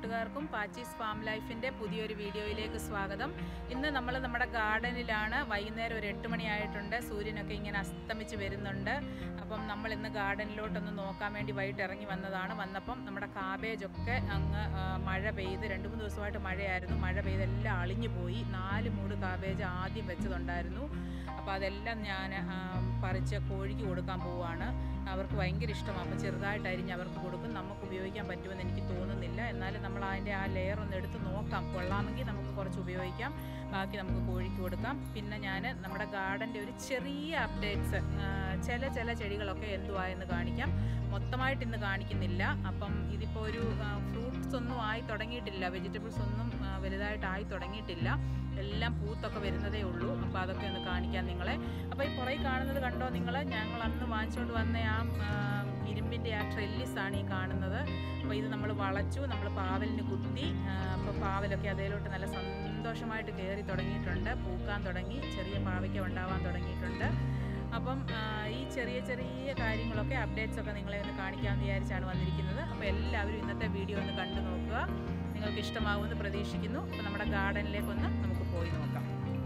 കൂട്ടുകാർക്കും പാച്ചീസ് ഫാം ലൈഫിൻ്റെ പുതിയൊരു വീഡിയോയിലേക്ക് സ്വാഗതം ഇന്ന് നമ്മൾ നമ്മുടെ ഗാർഡനിലാണ് വൈകുന്നേരം ഒരു എട്ട് മണിയായിട്ടുണ്ട് സൂര്യനൊക്കെ ഇങ്ങനെ അസ്തമിച്ച് വരുന്നുണ്ട് അപ്പം നമ്മൾ ഇന്ന് ഗാർഡനിലോട്ടൊന്ന് നോക്കാൻ വേണ്ടി വൈകിട്ട് ഇറങ്ങി വന്നതാണ് വന്നപ്പം നമ്മുടെ കാബേജൊക്കെ അങ്ങ് ആ, മഴ പെയ്ത് രണ്ട് മൂന്ന് ദിവസമായിട്ട് മഴയായിരുന്നു മഴ പെയ്തെല്ലാം അളിഞ്ഞു പോയി നാല് മൂട് കാബേജ് ആദ്യം വെച്ചതുണ്ടായിരുന്നു അപ്പോൾ അതെല്ലാം ഞാൻ ആ, പറിച്ച് കോഴിക്ക് കൊടുക്കാൻ പോവുകയാണ് അവർക്ക് ഭയങ്കര ഇഷ്ടമാണ് അപ്പോൾ ചെറുതായിട്ട് അരിഞ്ഞ് അവർക്ക് കൊടുക്കും നമുക്ക് ഉപയോഗിക്കാൻ പറ്റുമെന്ന് എനിക്ക് തോന്നുന്നില്ല എന്നാലും നമ്മൾ അതിൻ്റെ ആ ലെയർ ഒന്ന് എടുത്ത് നോക്കാം കൊള്ളാമെങ്കിൽ നമുക്ക് കുറച്ച് ഉപയോഗിക്കാം ബാക്കി നമുക്ക് കോഴിക്ക് കൊടുക്കാം പിന്നെ ഞാൻ നമ്മുടെ ഗാർഡൻ്റെ ഒരു ചെറിയ അപ്ഡേറ്റ്സ് ചില ചില ചെടികളൊക്കെ എന്തുവായെന്ന് കാണിക്കാം മൊത്തമായിട്ട് ഇന്ന് കാണിക്കുന്നില്ല അപ്പം ഇതിപ്പോൾ ഒരു ഫ്രൂട്ട്സ് ഒന്നും ആയി തുടങ്ങിയിട്ടില്ല വെജിറ്റബിൾസ് ഒന്നും ആ, വലുതായിട്ട് ആയി തുടങ്ങിയിട്ടില്ല എല്ലാം പൂത്തൊക്കെ വരുന്നതേ ഉള്ളൂ അപ്പോൾ അതൊക്കെ ഒന്ന് കാണിക്കാം നിങ്ങളെ അപ്പോൾ ഈ പുറകെ കാണുന്നത് കണ്ടോ നിങ്ങൾ ഞങ്ങൾ അന്ന് വാങ്ങിച്ചുകൊണ്ട് വന്ന ആ ആ, ഇരുമ്പിൻ്റെ ആ ട്രെല്ലിസ് ആണ് ഈ കാണുന്നത് അപ്പോൾ ഇത് നമ്മൾ വളച്ചു നമ്മൾ പാവലിന് കുത്തി അപ്പോൾ പാവലൊക്കെ അതിലോട്ട് നല്ല സന്തോഷമായിട്ട് കയറി തുടങ്ങിയിട്ടുണ്ട് പൂക്കാൻ തുടങ്ങി ചെറിയ പാവയ്ക്ക ഉണ്ടാവാൻ തുടങ്ങിയിട്ടുണ്ട് അപ്പം ആ, ഈ ചെറിയ ചെറിയ കാര്യങ്ങളൊക്കെ അപ്ഡേറ്റ്സ് ഒക്കെ നിങ്ങളെ ഒന്ന് കാണിക്കാമെന്ന് വിചാരിച്ചാണ് വന്നിരിക്കുന്നത് അപ്പോൾ എല്ലാവരും ഇന്നത്തെ വീഡിയോ ഒന്ന് കണ്ടു നോക്കുക നിങ്ങൾക്ക് ഇഷ്ടമാകുമെന്ന് പ്രതീക്ഷിക്കുന്നു അപ്പോൾ നമ്മുടെ ഗാർഡനിലേക്കൊന്ന് നമുക്ക് പോയി നോക്കാം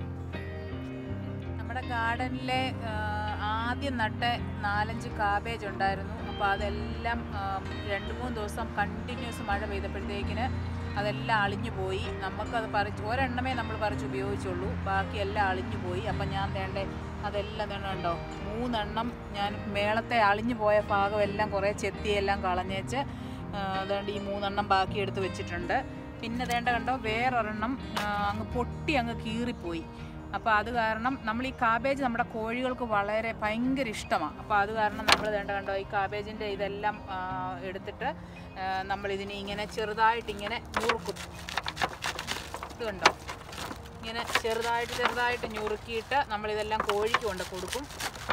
നമ്മുടെ ഗാർഡനിലെ ആ, ആദ്യം നട്ട നാലഞ്ച് കാബേജ് ഉണ്ടായിരുന്നു അപ്പോൾ അതെല്ലാം ആ, രണ്ട് മൂന്ന് ദിവസം കണ്ടിന്യൂസ് മഴ പെയ്തപ്പോഴത്തേക്കിന് അതെല്ലാം അളിഞ്ഞു പോയി നമുക്കത് പറിച്ച് ഒരെണ്ണമേ നമ്മൾ പറിച്ച് ഉപയോഗിച്ചുള്ളൂ ബാക്കിയെല്ലാം അളിഞ്ഞു പോയി അപ്പം ഞാൻ വേണ്ടേ അതെല്ലാം തന്നെ ഉണ്ടോ മൂന്നെണ്ണം ഞാൻ മേളത്തെ അളിഞ്ഞു പോയ ഭാഗം എല്ലാം കുറേ ചെത്തിയെല്ലാം കളഞ്ഞേച്ച് ആ, അതുകൊണ്ട് ഈ മൂന്നെണ്ണം ബാക്കി എടുത്ത് വെച്ചിട്ടുണ്ട് പിന്നെ വേണ്ട കണ്ടോ വേറൊരെണ്ണം ആ, അങ്ങ് പൊട്ടി അങ്ങ് കീറിപ്പോയി അപ്പോൾ അത് കാരണം നമ്മൾ ഈ കാബേജ് നമ്മുടെ കോഴികൾക്ക് വളരെ ഭയങ്കര ഇഷ്ടമാണ് അപ്പോൾ അത് കാരണം നമ്മൾ വേണ്ട കണ്ടോ ഈ കാബേജിൻ്റെ ഇതെല്ലാം ആ, എടുത്തിട്ട് ആ, നമ്മളിതിനെ ഇങ്ങനെ ചെറുതായിട്ട് ഇങ്ങനെ ഞുറുക്കും ഇത് കണ്ടോ ഇങ്ങനെ ചെറുതായിട്ട് ചെറുതായിട്ട് ഞുറുക്കിയിട്ട് നമ്മളിതെല്ലാം കോഴിക്ക് കൊണ്ട് കൊടുക്കും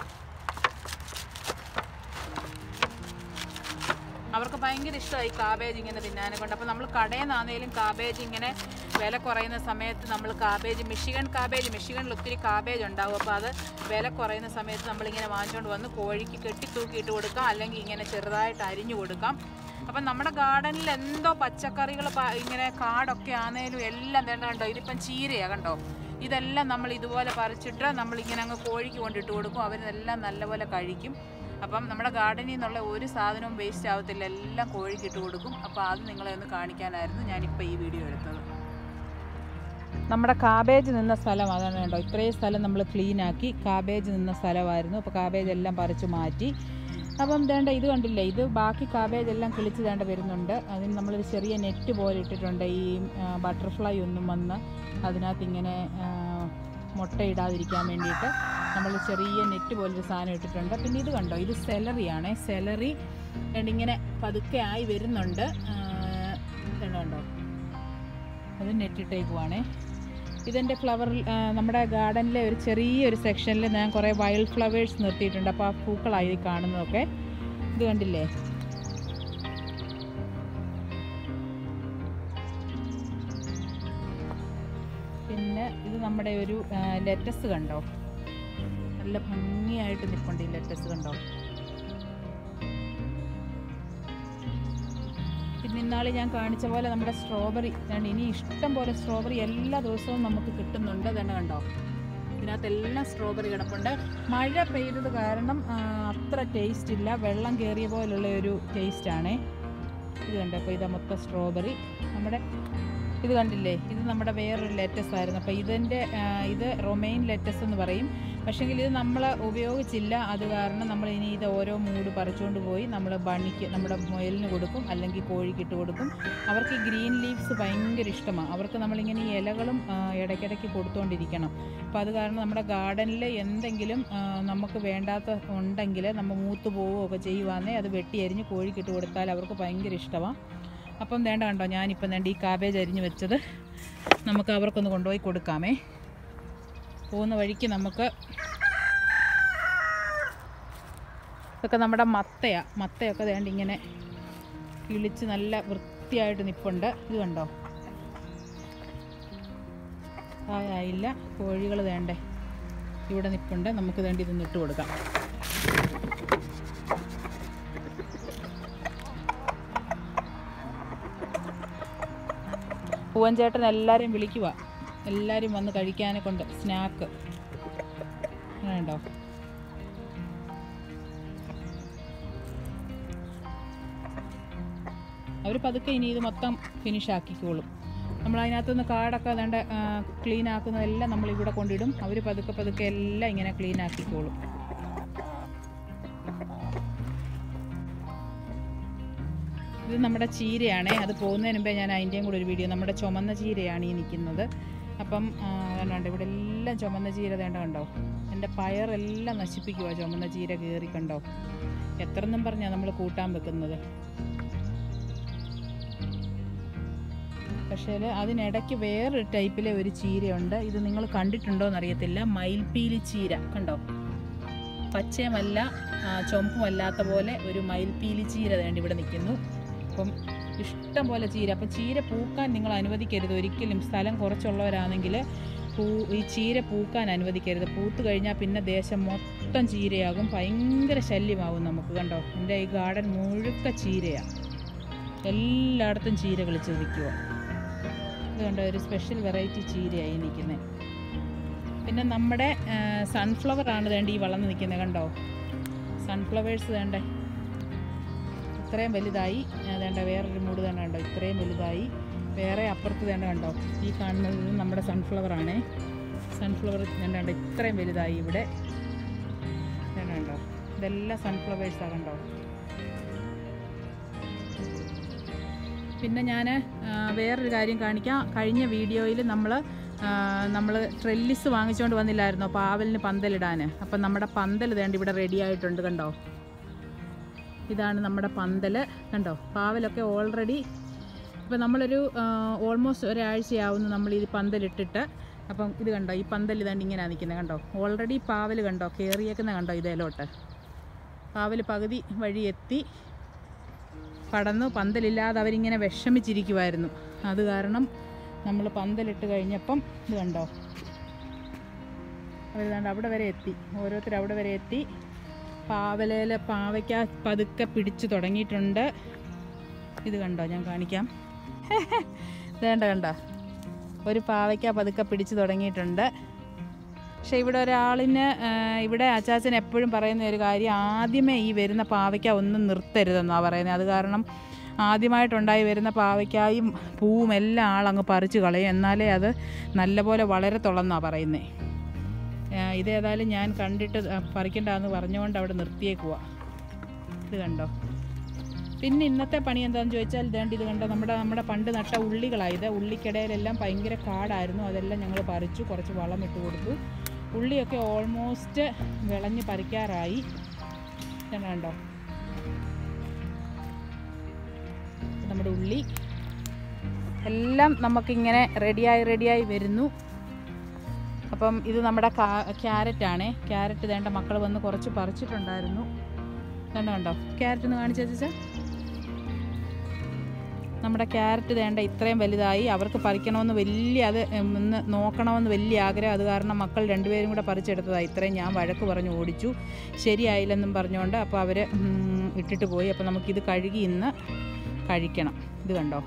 അവർക്ക് ഭയങ്കര ഇഷ്ടമായി കാബേജ് ഇങ്ങനെ തിന്നാനെ കൊണ്ട് അപ്പോൾ നമ്മൾ കടയിൽ നിന്നാണെങ്കിലും കാബേജ് ഇങ്ങനെ വില കുറയുന്ന സമയത്ത് നമ്മൾ കാബേജ് മിഷിഗൺ കാബേജ് മിഷിഗണിൽ ഒത്തിരി കാബേജ് ഉണ്ടാവും അപ്പോൾ അത് വില കുറയുന്ന സമയത്ത് നമ്മളിങ്ങനെ വാങ്ങിച്ചുകൊണ്ട് വന്ന് കോഴിക്ക് കെട്ടി തൂക്കിയിട്ട് കൊടുക്കാം അല്ലെങ്കിൽ ഇങ്ങനെ ചെറുതായിട്ട് അരിഞ്ഞു കൊടുക്കാം അപ്പം നമ്മുടെ ഗാർഡനിൽ എന്തോ പച്ചക്കറികൾ ഇങ്ങനെ കാടൊക്കെ ആണേലും എല്ലാം വേണ്ട കണ്ടോ ഇതിപ്പം ചീരയാണ് കണ്ടോ ഇതെല്ലാം നമ്മൾ ഇതുപോലെ പറിച്ചിട്ട് നമ്മളിങ്ങനെ അങ്ങ് കോഴിക്ക് കൊണ്ടിട്ട് കൊടുക്കും അവരിതെല്ലാം നല്ലപോലെ കഴിക്കും അപ്പം നമ്മുടെ ഗാർഡനിൽ നിന്നുള്ള ഒരു സാധനവും വേസ്റ്റ് ആവത്തില്ല എല്ലാം കോഴിക്ക് ഇട്ട് കൊടുക്കും അപ്പോൾ അത് നിങ്ങളെ ഒന്ന് കാണിക്കാനായിരുന്നു ഞാനിപ്പോൾ ഈ വീഡിയോ എടുത്തത് നമ്മുടെ കാബേജ് നിന്ന സ്ഥലം അതാണ് കേട്ടോ ഇത്രയും സ്ഥലം നമ്മൾ ക്ലീൻ ആക്കി കാബേജ് നിന്ന സ്ഥലമായിരുന്നു അപ്പോൾ കാബേജ് എല്ലാം പറിച്ചു മാറ്റി അപ്പം വേണ്ട ഇത് കണ്ടില്ലേ ഇത് ബാക്കി കാബേജ് എല്ലാം കിളിച്ച് വേണ്ട വരുന്നുണ്ട് അതിന് നമ്മളൊരു ചെറിയ നെറ്റ് പോലെ ഇട്ടിട്ടുണ്ട് ഈ ബട്ടർഫ്ലൈ ഒന്നും വന്ന് അതിനകത്ത് ഇങ്ങനെ ആ, മുട്ടയിടാതിരിക്കാൻ വേണ്ടിയിട്ട് നമ്മൾ ചെറിയ നെറ്റ് പോലൊരു സാധനം ഇട്ടിട്ടുണ്ട് പിന്നെ ഇത് കണ്ടോ ഇത് സെലറിയാണേ സെലറി ഇങ്ങനെ പതുക്കെ ആയി വരുന്നുണ്ട് ആ, ഇതുണ്ട് കണ്ടോ അത് നെറ്റിട്ടേക്കുവാണേ ഇതെൻ്റെ ഫ്ലവർ നമ്മുടെ ഗാർഡനിലെ ഒരു ചെറിയൊരു സെക്ഷനിൽ ഞാൻ കുറേ വൈൽഡ് ഫ്ലവേഴ്സ് നിർത്തിയിട്ടുണ്ട് അപ്പോൾ ആ പൂക്കളായി കാണുന്നതൊക്കെ ഇത് കണ്ടില്ലേ പിന്നെ ഇത് നമ്മുടെ ഒരു ലെറ്റസ് കണ്ടോ നല്ല ഭംഗിയായിട്ട് നിൽപ്പുണ്ട് ഈ ലെറ്റസ് കണ്ടോ പിന്നെ ഇന്നാൾ ഞാൻ കാണിച്ച പോലെ നമ്മുടെ സ്ട്രോബെറി ഞാൻ ഇനി ഇഷ്ടം പോലെ സ്ട്രോബെറി എല്ലാ ദിവസവും നമുക്ക് കിട്ടുന്നുണ്ട് തന്നെ കണ്ടോ ഇതിനകത്തെല്ലാം സ്ട്രോബെറി കിടപ്പുണ്ട് മഴ പെയ്തത് കാരണം ആ, അത്ര ടേസ്റ്റ് ഇല്ല വെള്ളം കയറിയ പോലുള്ള ഒരു ടേസ്റ്റാണേ ഇത് കണ്ടോ അപ്പോൾ ഇതാ മൊത്തം സ്ട്രോബെറി നമ്മുടെ ഇത് കണ്ടില്ലേ ഇത് നമ്മുടെ വേറൊരു ലെറ്റസ് ആയിരുന്നു അപ്പോൾ ഇതിൻ്റെ ആ, ഇത് റൊമെയിൻ ലെറ്റസ് എന്ന് പറയും പക്ഷേങ്കിൽ ഇത് നമ്മൾ ഉപയോഗിച്ചില്ല അത് കാരണം നമ്മൾ ഇനി ഇത് ഓരോ മൂട് പറിച്ചുകൊണ്ട് പോയി നമ്മൾ ബണിക്ക് നമ്മുടെ മുയലിന് കൊടുക്കും അല്ലെങ്കിൽ കോഴിക്ക് ഇട്ട് കൊടുക്കും അവർക്ക് ഈ ഗ്രീൻ ലീവ്സ് ഭയങ്കര ഇഷ്ടമാണ് അവർക്ക് നമ്മളിങ്ങനെ ഈ ഇലകളും ആ, ഇടയ്ക്കിടയ്ക്ക് കൊടുത്തുകൊണ്ടിരിക്കണം അപ്പോൾ അത് കാരണം നമ്മുടെ ഗാർഡനിൽ എന്തെങ്കിലും ആ, നമുക്ക് വേണ്ടാത്ത ഉണ്ടെങ്കിൽ നമ്മൾ മൂത്ത് പോവുകയോ ഒക്കെ ചെയ്യുവാന്നേ അത് വെട്ടി അരിഞ്ഞ് കോഴിക്ക് ഇട്ട് കൊടുത്താൽ അവർക്ക് ഭയങ്കര ഇഷ്ടമാണ് അപ്പം വേണ്ട കണ്ടോ ഞാനിപ്പം വേണ്ട ഈ കാബേജ് അരിഞ്ഞ് വെച്ചത് നമുക്ക് അവർക്കൊന്ന് കൊണ്ടുപോയി കൊടുക്കാമേ പോകുന്ന വഴിക്ക് നമുക്ക് ഇതൊക്കെ നമ്മുടെ മത്തയാ മത്തയൊക്കെ വേണ്ട ഇങ്ങനെ കിളിച്ച് നല്ല വൃത്തിയായിട്ട് നിൽപ്പുണ്ട് ഇത് കണ്ടോ ആയില്ല കോഴികൾ വേണ്ടേ ഇവിടെ നിൽപ്പുണ്ട് നമുക്ക് വേണ്ടി ഇതൊന്ന് ഇട്ട് കൊടുക്കാം പൂവൻ ചേട്ടൻ എല്ലാവരെയും വിളിക്കുക എല്ലാവരും വന്ന് കഴിക്കാനെ കൊണ്ട് സ്നാക്ക് വേണ്ടോ അവർ പതുക്കെ ഇനി ഇത് മൊത്തം ഫിനിഷ് ആക്കിക്കോളും നമ്മൾ അതിനകത്തുനിന്ന് കാടൊക്കെ വേണ്ട ക്ലീൻ ആക്കുന്നതെല്ലാം നമ്മൾ ഇവിടെ കൊണ്ടിടും അവർ പതുക്കെ പതുക്കെ എല്ലാം ഇങ്ങനെ ക്ലീൻ ആക്കിക്കോളും ഇത് നമ്മുടെ ചീരയാണേ അത് പോകുന്നതിന് മുമ്പേ ഞാൻ അതിൻ്റെയും കൂടെ ഒരു വീഡിയോ നമ്മുടെ ചുമന്ന ചീരയാണ് ഈ നിൽക്കുന്നത് അപ്പം ആ, കണ്ടോ ഇവിടെ എല്ലാം ചുമന്ന ചീര വേണ്ട കണ്ടോ എൻ്റെ പയറെല്ലാം നശിപ്പിക്കുക ചുമന്ന ചീര കയറി കണ്ടോ എത്രയെന്നും പറഞ്ഞാൽ നമ്മൾ കൂട്ടാൻ വെക്കുന്നത് പക്ഷേ അതിനിടയ്ക്ക് വേറൊരു ടൈപ്പിലെ ഒരു ചീരയുണ്ട് ഇത് നിങ്ങൾ കണ്ടിട്ടുണ്ടോ എന്നറിയത്തില്ല മയിൽപ്പീലി ചീര കണ്ടോ പച്ചയുമല്ല ആ, ചുമപ്പുമല്ലാത്ത പോലെ ഒരു മയിൽപ്പീലി ചീര വേണ്ടി ഇവിടെ നിൽക്കുന്നു അപ്പം ഇഷ്ടം പോലെ ചീര അപ്പം ചീര പൂക്കാൻ നിങ്ങൾ അനുവദിക്കരുത് ഒരിക്കലും സ്ഥലം കുറച്ചുള്ളവരാണെങ്കിൽ പൂ ഈ ചീര പൂക്കാൻ അനുവദിക്കരുത് പൂത്ത് കഴിഞ്ഞാൽ പിന്നെ ദേശം മൊത്തം ചീരയാകും ഭയങ്കര ശല്യമാകും നമുക്ക് കണ്ടോ എൻ്റെ ഈ ഗാർഡൻ മുഴുക്ക ചീരയാണ് എല്ലായിടത്തും ചീര കളിച്ച് നിൽക്കുക ഇത് കണ്ടോ ഒരു സ്പെഷ്യൽ വെറൈറ്റി ചീരയായി നിൽക്കുന്നത് പിന്നെ നമ്മുടെ സൺഫ്ലവർ ആണ് വേണ്ട ഈ വളർന്ന് നിൽക്കുന്നത് കണ്ടോ സൺഫ്ലവേഴ്സ് വേണ്ടേ ഇത്രയും വലുതായി വേണ്ട വേറൊരു മൂട് തന്നെ കണ്ടോ ഇത്രയും വലുതായി വേറെ അപ്പുറത്ത് തന്നെ കണ്ടോ ഈ കാണുന്നത് നമ്മുടെ സൺഫ്ലവർ ആണേ സൺഫ്ലവർ വേണ്ട കണ്ടോ ഇത്രയും വലുതായി ഇവിടെ വേണ്ട കണ്ടോ ഇതെല്ലാം സൺഫ്ലവേഴ്സാണ് കണ്ടോ പിന്നെ ഞാൻ വേറൊരു കാര്യം കാണിക്കാം കഴിഞ്ഞ വീഡിയോയിൽ നമ്മൾ നമ്മൾ ട്രെല്ലിസ് വാങ്ങിച്ചുകൊണ്ട് വന്നില്ലായിരുന്നോ പാവലിന് പന്തലിടാൻ അപ്പം നമ്മുടെ പന്തൽ വേണ്ട ഇവിടെ റെഡി ആയിട്ടുണ്ട് കണ്ടോ ഇതാണ് നമ്മുടെ പന്തൽ കണ്ടോ പാവലൊക്കെ ഓൾറെഡി ഇപ്പം നമ്മളൊരു ഓൾമോസ്റ്റ് ഒരാഴ്ചയാവുന്നു നമ്മൾ ഈ പന്തലിട്ടിട്ട് അപ്പം ഇത് കണ്ടോ ഈ പന്തൽ ഇതാണ്ട് ഇങ്ങനെ നിൽക്കുന്നത് കണ്ടോ ഓൾറെഡി പാവൽ കണ്ടോ കയറിയേക്കുന്ന കണ്ടോ ഇതേലോട്ട് പാവൽ പകുതി വഴി എത്തി പടന്നു പന്തലില്ലാതെ അവരിങ്ങനെ വിഷമിച്ചിരിക്കുമായിരുന്നു അത് കാരണം നമ്മൾ പന്തലിട്ട് കഴിഞ്ഞപ്പം ഇത് കണ്ടോ അവരിതാണ്ട് അവിടെ വരെ എത്തി ഓരോരുത്തർ അവിടെ വരെ എത്തി പാവലയിൽ പാവയ്ക്ക പതുക്കെ പിടിച്ചു തുടങ്ങിയിട്ടുണ്ട് ഇത് കണ്ടോ ഞാൻ കാണിക്കാം വേണ്ട കണ്ട ഒരു പാവയ്ക്ക പതുക്കെ പിടിച്ചു തുടങ്ങിയിട്ടുണ്ട് പക്ഷെ ഇവിടെ ഒരാളിന് ആ, ഇവിടെ അച്ചാച്ചൻ എപ്പോഴും പറയുന്ന ഒരു കാര്യം ആദ്യമേ ഈ വരുന്ന പാവയ്ക്ക ഒന്നും നിർത്തരുതെന്നാണ് പറയുന്നത് അത് കാരണം ആദ്യമായിട്ടുണ്ടായി വരുന്ന പാവയ്ക്കായും പൂവും എല്ലാം ആളങ്ങ് പറിച്ച് കളയും എന്നാലേ അത് നല്ലപോലെ വളരത്തുള്ളെന്നാണ് പറയുന്നത് ഇതേതായാലും ഞാൻ കണ്ടിട്ട് ആ, പറിക്കണ്ടെന്ന് പറഞ്ഞുകൊണ്ട് അവിടെ നിർത്തിയേക്കുക ഇത് കണ്ടോ പിന്നെ ഇന്നത്തെ പണി എന്താണെന്ന് ചോദിച്ചാൽ ഇതേണ്ട ഇത് കണ്ടോ നമ്മുടെ നമ്മുടെ പണ്ട് നട്ട ഉള്ളികളായത് ഉള്ളിക്കിടയിലെല്ലാം ഭയങ്കര കാടായിരുന്നു അതെല്ലാം ഞങ്ങൾ പറിച്ചു കുറച്ച് വളം ഇട്ട് കൊടുത്തു ഉള്ളിയൊക്കെ ഓൾമോസ്റ്റ് വിളഞ്ഞ് പറിക്കാറായി ഇതെല്ലാം കണ്ടോ നമ്മുടെ ഉള്ളി എല്ലാം നമുക്കിങ്ങനെ റെഡിയായി റെഡിയായി വരുന്നു അപ്പം ഇത് നമ്മുടെ ക്യാരറ്റ് ആണേ ക്യാരറ്റ് വേണ്ട മക്കൾ വന്ന് കുറച്ച് പറിച്ചിട്ടുണ്ടായിരുന്നു കണ്ടോ കണ്ടോ ക്യാരറ്റ് ഒന്ന് കാണിച്ചു വെച്ചാൽ നമ്മുടെ ക്യാരറ്റ് വേണ്ട ഇത്രയും വലുതായി അവർക്ക് പറിക്കണമെന്ന് വലിയ അത് ഉം, ഒന്ന് നോക്കണമെന്ന് വലിയ ആഗ്രഹം അത് കാരണം മക്കൾ രണ്ടുപേരും കൂടെ പറിച്ചെടുത്തതാണ് ഇത്രയും ഞാൻ വഴക്ക് പറഞ്ഞു ഓടിച്ചു ശരിയായില്ലെന്നും പറഞ്ഞുകൊണ്ട് അപ്പോൾ അവർ ഇട്ടിട്ട് പോയി അപ്പോൾ നമുക്കിത് കഴുകി ഇന്ന് കഴിക്കണം ഇത് കണ്ടോ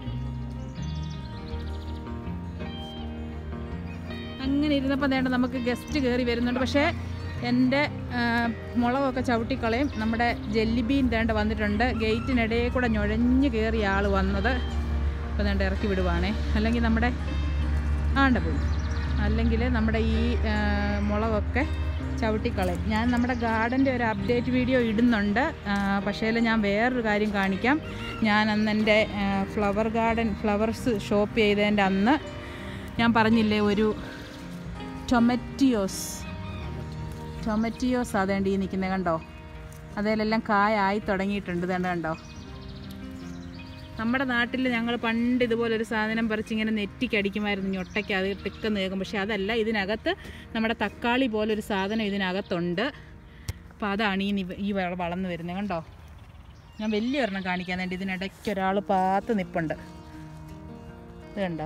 അങ്ങനെ ഇരുന്നപ്പോൾ വേണ്ട നമുക്ക് ഗസ്റ്റ് കയറി വരുന്നുണ്ട് പക്ഷേ എൻ്റെ ആ, മുളകൊക്കെ ചവിട്ടിക്കളയും നമ്മുടെ ജെല്ലിബീൻ തേണ്ട വന്നിട്ടുണ്ട് ഗേറ്റിനിടയിൽ കൂടെ ഞൊഴഞ്ഞ് കയറിയ ആൾ വന്നത് അപ്പോൾ വേണ്ട ഇറക്കി വിടുവാണേ അല്ലെങ്കിൽ നമ്മുടെ ആണ്ട പോയി അല്ലെങ്കിൽ നമ്മുടെ ഈ ആ, മുളകൊക്കെ ചവിട്ടിക്കളയും ഞാൻ നമ്മുടെ ഗാർഡൻ്റെ ഒരു അപ്ഡേറ്റ് വീഡിയോ ഇടുന്നുണ്ട് ആ, പക്ഷേ ഞാൻ വേറൊരു കാര്യം കാണിക്കാം ഞാൻ അന്ന് എൻ്റെ ഫ്ലവർ ഗാർഡൻ ഫ്ലവേഴ്സ് ഷോപ്പ് ചെയ്തതിൻ്റെ അന്ന് ഞാൻ പറഞ്ഞില്ലേ ഒരു ടൊമറ്റിയോസ് ടൊമറ്റിയോസ് അതേണ്ട ഈ നിൽക്കുന്നത് കണ്ടോ അതിലെല്ലാം കായായി തുടങ്ങിയിട്ടുണ്ട് ഇതേണ്ട കണ്ടോ നമ്മുടെ നാട്ടിൽ ഞങ്ങൾ പണ്ട് ഇതുപോലെ ഒരു സാധനം പറിച്ചിങ്ങനെ നെറ്റിക്കടിക്കുമായിരുന്നു ഞൊട്ടയ്ക്ക് അത് ടിക്ക നേകും പക്ഷെ അതല്ല ഇതിനകത്ത് നമ്മുടെ തക്കാളി പോലൊരു സാധനം ഇതിനകത്തുണ്ട് അപ്പോൾ അതാണ് ഈ നിവ- ഈ വള- വളർന്നു വരുന്നത് കണ്ടോ ഞാൻ വലിയ ഒരെണ്ണം കാണിക്കാൻ വേണ്ടി ഇതിനിടയ്ക്ക് ഒരാൾ പാത്ത് നിപ്പുണ്ട് ഇത് കണ്ടോ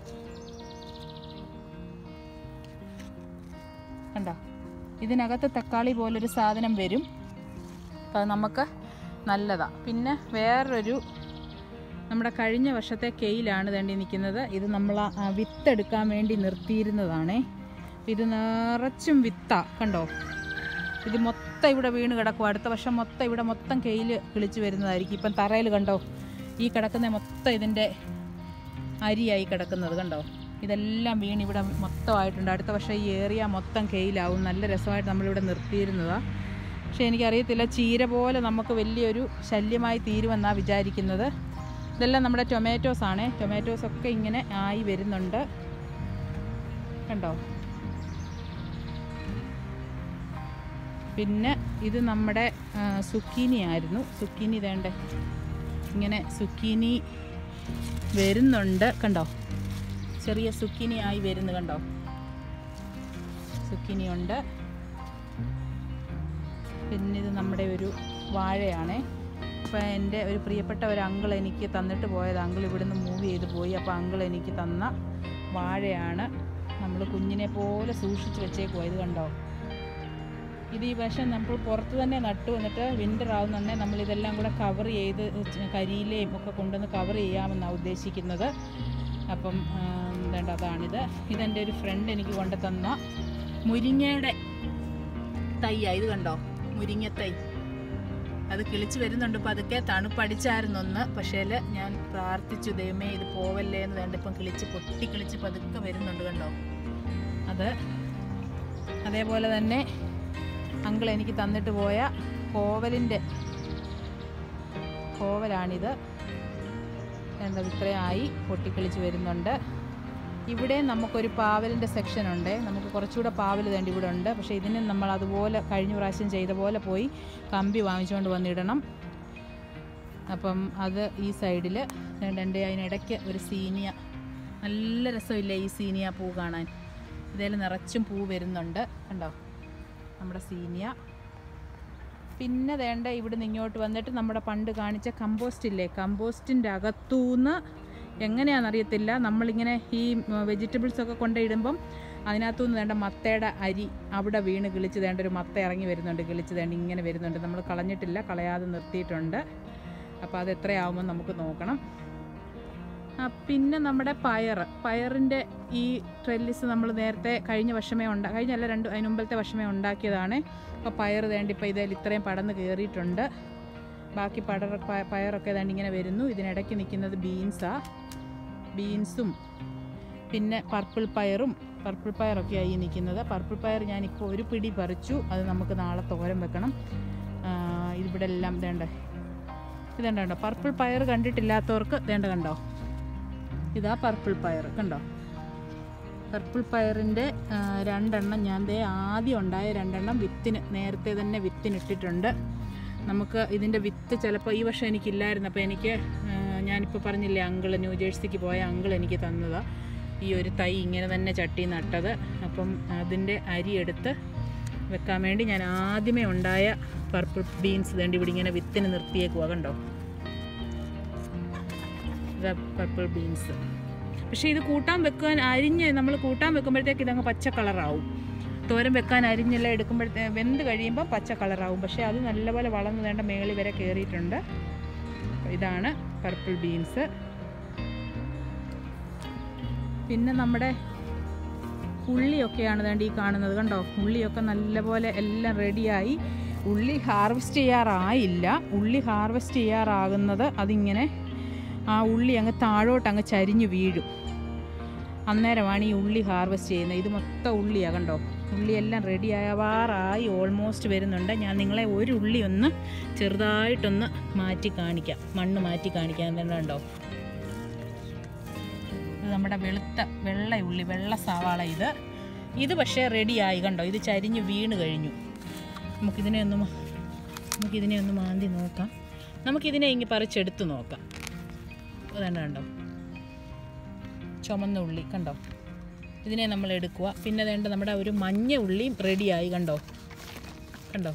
കണ്ടോ ഇതിനകത്ത് തക്കാളി പോലൊരു സാധനം വരും അപ്പോൾ അത് നമുക്ക് നല്ലതാണ് പിന്നെ വേറൊരു നമ്മുടെ കഴിഞ്ഞ വർഷത്തെ കെയിലാണ് വേണ്ടി നിൽക്കുന്നത് ഇത് നമ്മൾ ആ- ആ വിത്തെടുക്കാൻ വേണ്ടി നിർത്തിയിരുന്നതാണേ ഇത് നിറച്ചും വിത്താ കണ്ടോ ഇത് മൊത്തം ഇവിടെ വീണ് കിടക്കും അടുത്ത വർഷം മൊത്തം ഇവിടെ മൊത്തം കെയിൽ കിളിച്ച് വരുന്നതായിരിക്കും ഇപ്പം തറയിൽ കണ്ടോ ഈ കിടക്കുന്ന മൊത്തം ഇതിൻ്റെ അരിയായി കിടക്കുന്നത് കണ്ടോ ഇതെല്ലാം വീണ് ഇവിടെ മൊത്തമായിട്ടുണ്ട് അടുത്ത വർഷം ഈ ഏറിയ മൊത്തം കെയിലാവും നല്ല രസമായിട്ട് നമ്മളിവിടെ നിർത്തിയിരുന്നതാണ് പക്ഷേ എനിക്കറിയത്തില്ല ചീര പോലെ നമുക്ക് വലിയൊരു ശല്യമായി തീരുമെന്നാണ് വിചാരിക്കുന്നത് ഇതെല്ലാം നമ്മുടെ ടൊമാറ്റോസ് ആണ് ടൊമാറ്റോസ് ഒക്കെ ഇങ്ങനെ ആയി വരുന്നുണ്ട് കണ്ടോ പിന്നെ ഇത് നമ്മുടെ ആ, സുക്കീനി ആയിരുന്നു സുക്കീനി വേണ്ടേ ഇങ്ങനെ സുക്കീനി വരുന്നുണ്ട് കണ്ടോ ചെറിയ സുക്കീനി ആയി വരുന്നു കണ്ടോ സുക്കീനി ഉണ്ട് പിന്നെ ഇത് നമ്മുടെ ഒരു വാഴയാണേ അപ്പോൾ എൻ്റെ ഒരു പ്രിയപ്പെട്ട ഒരു അങ്കിൾ എനിക്ക് തന്നിട്ട് പോയത് അങ്കിൾ ഇവിടുന്ന് മൂവ് ചെയ്ത് പോയി അപ്പോൾ അങ്കിൾ എനിക്ക് തന്ന വാഴയാണ് നമ്മൾ കുഞ്ഞിനെ പോലെ സൂക്ഷിച്ച് വെച്ചേക്കുവാ ഇത് കണ്ടോ ഇത് ഈ വർഷം നമ്മൾ പുറത്ത് തന്നെ നട്ടു വന്നിട്ട് വിൻ്റർ ആവുന്നുണ്ടെങ്കിൽ നമ്മൾ ഇതെല്ലാം കൂടെ കവർ ചെയ്ത് ച- കരിയിലയും ഒക്കെ കൊണ്ടുവന്ന് കവർ ചെയ്യാമെന്നാണ് ഉദ്ദേശിക്കുന്നത് അപ്പം വേണ്ട അതാണിത് ഇതെൻ്റെ ഒരു ഫ്രണ്ട് എനിക്ക് കൊണ്ടു തന്ന മുരിങ്ങയുടെ തൈയാ ഇത് കണ്ടോ മുരിങ്ങത്തൈ അത് കിളിച്ച് വരുന്നുണ്ട് പതുക്കെ തണുപ്പടിച്ചായിരുന്നു ഒന്ന് പക്ഷേ ഞാൻ പ്രാർത്ഥിച്ചു ദൈവമേ ഇത് പോവല്ലേ എന്ന് വേണ്ട ഇപ്പം കിളിച്ച് പൊട്ടി കിളിച്ച് പതുക്കെ വരുന്നുണ്ട് കണ്ടോ അത് അതേപോലെ തന്നെ അങ്കിൾ എനിക്ക് തന്നിട്ട് പോയ കോവലിൻ്റെ കോവലാണിത് എന്താ ഇത്രയായി പൊട്ടിക്കിളിച്ച് വരുന്നുണ്ട് ഇവിടെ നമുക്കൊരു പാവലിൻ്റെ സെക്ഷൻ ഉണ്ട് നമുക്ക് കുറച്ചുകൂടെ പാവൽ വേണ്ടി ഇവിടെ ഉണ്ട് പക്ഷേ ഇതിന് നമ്മൾ അതുപോലെ കഴിഞ്ഞ പ്രാവശ്യം ചെയ്ത പോലെ പോയി കമ്പി വാങ്ങിച്ചുകൊണ്ട് വന്നിടണം അപ്പം അത് ഈ സൈഡിൽ എൻ്റെ അതിനിടയ്ക്ക് ഒരു സീനിയ നല്ല രസമില്ലേ ഈ സീനിയ പൂ കാണാൻ ഇതിൽ നിറച്ചും പൂ വരുന്നുണ്ട് കണ്ടോ നമ്മുടെ സീനിയ പിന്നെ വേണ്ട ഇവിടെ ഇങ്ങോട്ട് വന്നിട്ട് നമ്മുടെ പണ്ട് കാണിച്ച കമ്പോസ്റ്റ് ഇല്ലേ കമ്പോസ്റ്റിൻ്റെ അകത്തുനിന്ന് എങ്ങനെയാണെന്നറിയത്തില്ല നമ്മളിങ്ങനെ ഈ വെജിറ്റബിൾസ് ഒക്കെ കൊണ്ടിടുമ്പം അതിനകത്തുനിന്ന് വേണ്ട മത്തയുടെ അരി അവിടെ വീണ് കിളിച്ച് വേണ്ട ഒരു മത്ത ഇറങ്ങി വരുന്നുണ്ട് കിളിച്ച് വേണ്ട ഇങ്ങനെ വരുന്നുണ്ട് നമ്മൾ കളഞ്ഞിട്ടില്ല കളയാതെ നിർത്തിയിട്ടുണ്ട് അപ്പോൾ അത് എത്രയാവുമെന്ന് നമുക്ക് നോക്കണം ആ, പിന്നെ നമ്മുടെ പയർ പയറിൻ്റെ ഈ ട്രെല്ലിസ് നമ്മൾ നേരത്തെ കഴിഞ്ഞ വർഷമേ ഉണ്ടാ കഴിഞ്ഞല്ല രണ്ട് അതിന് മുമ്പത്തെ വർഷമേ ഉണ്ടാക്കിയതാണ് അപ്പോൾ പയർ വേണ്ടി ഇപ്പോൾ ഇതിൽ ഇത്രയും പടന്ന് കയറിയിട്ടുണ്ട് ബാക്കി പടർ പ- പയറൊക്കെ ഏതാണ്ട് ഇങ്ങനെ വരുന്നു ഇതിനിടയ്ക്ക് നിൽക്കുന്നത് ബീൻസാണ് ബീൻസും പിന്നെ പർപ്പിൾ പയറും പർപ്പിൾ പയറൊക്കെ ആയി നിൽക്കുന്നത് പർപ്പിൾ പയർ ഞാനിപ്പോൾ ഒരു പിടി പറിച്ചു അത് നമുക്ക് നാളെ തോരൻ വെക്കണം ആ, ഇവിടെ എല്ലാം വേണ്ട ഇതേണ്ട കണ്ടോ പർപ്പിൾ പയർ കണ്ടിട്ടില്ലാത്തവർക്ക് വേണ്ട കണ്ടോ ഇതാ പർപ്പിൾ പയർ കണ്ടോ പർപ്പിൾ പയറിൻ്റെ ആ, രണ്ടെണ്ണം ഞാൻ ദേ ആദ്യം ഉണ്ടായ രണ്ടെണ്ണം വിത്തിന് നേരത്തെ തന്നെ വിത്തിനിട്ടിട്ടുണ്ട് നമുക്ക് ഇതിൻ്റെ വിത്ത് ചിലപ്പോൾ ഈ വർഷം എനിക്കില്ലായിരുന്നു അപ്പോൾ എനിക്ക് ആ, ഞാനിപ്പോൾ പറഞ്ഞില്ലേ അങ്കിൾ ന്യൂജേഴ്സിക്ക് പോയ അങ്കിൾ എനിക്ക് തന്നതാണ് ഈ ഒരു തൈ ഇങ്ങനെ തന്നെ ചട്ടി നട്ടത് അപ്പം അതിൻ്റെ അരി എടുത്ത് വെക്കാൻ വേണ്ടി ഞാൻ ആദ്യമേ ഉണ്ടായ പർപ്പിൾ ബീൻസ് വേണ്ടി ഇവിടെ ഇങ്ങനെ വിത്തിന് നിർത്തിയേക്കുവാ കണ്ടോ ഇതാ പർപ്പിൾ ബീൻസ് പക്ഷേ ഇത് കൂട്ടാൻ വെക്കാൻ അരിഞ്ഞ് നമ്മൾ കൂട്ടാൻ വെക്കുമ്പോഴത്തേക്ക് ഇതങ്ങ് പച്ച കളറാവും തോരൻ വെക്കാൻ അരിഞ്ഞെല്ലാം എടുക്കുമ്പോഴത്തേ വെന്ത് കഴിയുമ്പോൾ പച്ച കളറാവും പക്ഷേ അത് നല്ലപോലെ വളർന്ന് വേണ്ട മേളി വരെ കയറിയിട്ടുണ്ട് ഇതാണ് പർപ്പിൾ ബീൻസ് പിന്നെ നമ്മുടെ ഉള്ളിയൊക്കെയാണ് വേണ്ടി ഈ കാണുന്നത് കണ്ടോ ഉള്ളിയൊക്കെ നല്ലപോലെ എല്ലാം റെഡിയായി ഉള്ളി ഹാർവെസ്റ്റ് ചെയ്യാറായില്ല ഉള്ളി ഹാർവെസ്റ്റ് ചെയ്യാറാകുന്നത് അതിങ്ങനെ ആ ഉള്ളി അങ്ങ് താഴോട്ട് അങ്ങ് ചരിഞ്ഞു വീഴും അന്നേരമാണ് ഈ ഉള്ളി ഹാർവെസ്റ്റ് ചെയ്യുന്നത് ഇത് മൊത്തം ഉള്ളിയാണ് കണ്ടോ ഉള്ളിയെല്ലാം റെഡി ആവാറായി ഓൾമോസ്റ്റ് വരുന്നുണ്ട് ഞാൻ നിങ്ങളെ ഒരു ഉള്ളി ഒന്ന് ചെറുതായിട്ടൊന്ന് മാറ്റി കാണിക്കാം മണ്ണ് മാറ്റി കാണിക്കാം എന്തെങ്കിലും കണ്ടോ ഇത് നമ്മുടെ വെളുത്ത വെള്ള ഉള്ളി വെള്ള സവാള ഇത് ഇത് പക്ഷേ റെഡിയായി കണ്ടോ ഇത് ചരിഞ്ഞ് വീണ് കഴിഞ്ഞു നമുക്കിതിനെ ഒന്ന് മ- നമുക്കിതിനെ ഒന്ന് മാന്തി നോക്കാം നമുക്കിതിനെ ഇങ്ങ് പറിച്ചെടുത്ത് നോക്കാം അതാണ്ട് കണ്ടോ ചുമന്ന ഉള്ളി കണ്ടോ ഇതിനെ നമ്മൾ എടുക്കുക പിന്നെ വേണ്ട നമ്മുടെ ഒരു മഞ്ഞ ഉള്ളിയും റെഡിയായി കണ്ടോ കണ്ടോ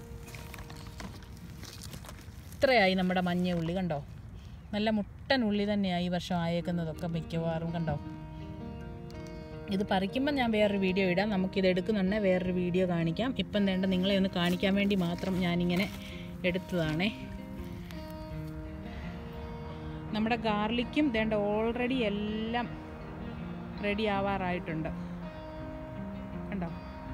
ഇത്രയായി നമ്മുടെ മഞ്ഞ ഉള്ളി കണ്ടോ നല്ല മുട്ടൻ ഉള്ളി തന്നെയാണ് ഈ വർഷം ആയേക്കുന്നതൊക്കെ മിക്കവാറും കണ്ടോ ഇത് പറിക്കുമ്പോൾ ഞാൻ വേറൊരു വീഡിയോ ഇടാം നമുക്കിത് എടുക്കുന്നുണ്ടെ വേറൊരു വീഡിയോ കാണിക്കാം ഇപ്പം വേണ്ട നിങ്ങളെ ഒന്ന് കാണിക്കാൻ വേണ്ടി മാത്രം ഞാനിങ്ങനെ എടുത്തതാണേ നമ്മുടെ ഗാർലിക്കും വേണ്ട ഓൾറെഡി എല്ലാം റെഡി ആവാറായിട്ടുണ്ട് കണ്ടോ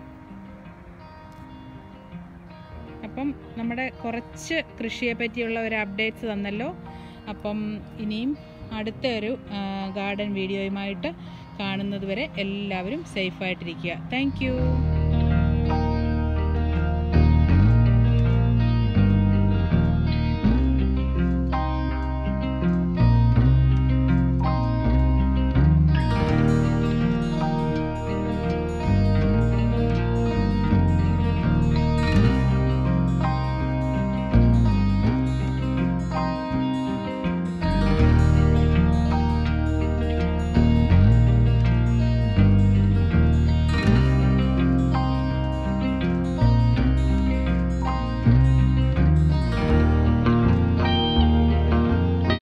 അപ്പം നമ്മുടെ കുറച്ച് കൃഷിയെ പറ്റിയുള്ള ഒരു അപ്ഡേറ്റ്സ് തന്നല്ലോ അപ്പം ഇനിയും അടുത്ത ഒരു ഗാർഡൻ വീഡിയോയുമായിട്ട് കാണുന്നത് വരെ എല്ലാവരും സേഫായിട്ടിരിക്കുക താങ്ക് യു